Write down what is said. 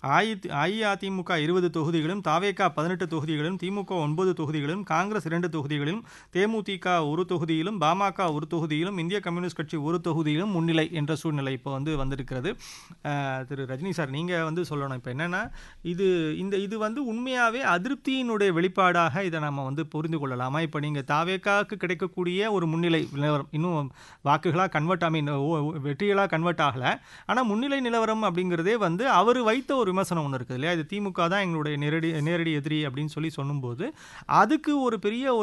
அஇ அஇஅதிமுக இருபது தொகுதிகளும் தாவேகா பதினெட்டு தொகுதிகளிலும் திமுக ஒன்பது தொகுதிகளிலும் காங்கிரஸ் இரண்டு தொகுதிகளிலும் தேமுதிக ஒரு தொகுதியிலும் பாமக ஒரு தொகுதியிலும் இந்திய கம்யூனிஸ்ட் கட்சி ஒரு தொகுதியிலும் முன்னிலை என்ற சூழ்நிலை இப்போ வந்து வந்திருக்கிறது அஹ், திரு ரஜினி சார் நீங்கள் வந்து சொல்லணும் இப்போ என்னென்னா இது இந்த இது வந்து உண்மையாகவே அதிருப்தியினுடைய வெளிப்பாடாக இதை நம்ம வந்து புரிந்து கொள்ளலாமா இப்போ நீங்கள் தாவேக்காவுக்கு கிடைக்கக்கூடிய ஒரு முன்னிலை நிலவரம் இன்னும் வாக்குகளாக கன்வெர்ட் ஐ மீன் வெற்றிகளாக கன்வெர்ட் ஆகலை ஆனால் முன்னிலை நிலவரம் அப்படிங்கிறதே வந்து அவர் வைத்த ஒரு விமர்சனம் ஒன்று இருக்குது இல்லையா இது திமுக தான் எங்களுடைய நேரடி நேரடி எதிரி அப்படின்னு சொல்லி சொல்லும்போது அதுக்கு ஒரு பெரிய ஒரு